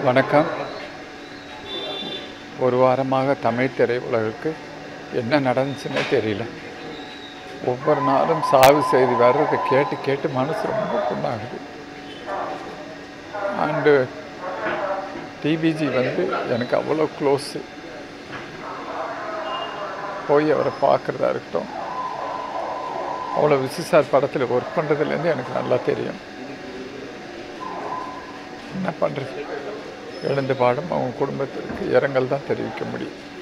வணக்கம் ஒரு வாரமாக தமிழ் திரையுலகுக்கு என்ன நடந்துச்சுன்னே தெரியல ஒவ்வொரு நாளும் சாவு செய்தி வர்றதை கேட்டு கேட்டு மனசு ரொம்ப புண்ணாகுது அண்டு டிபிஜி வந்து எனக்கு அவ்வளோ க்ளோஸு போய் அவரை பார்க்குறதா இருக்கட்டும் அவ்வளோ விசிசார் படத்தில் ஒர்க் பண்ணுறதுலேருந்து எனக்கு நல்லா தெரியும் என்ன பண்ணுறது எழுந்து பாடும் அவங்க குடும்பத்திற்கு இரங்கல் தான் தெரிவிக்க முடியும்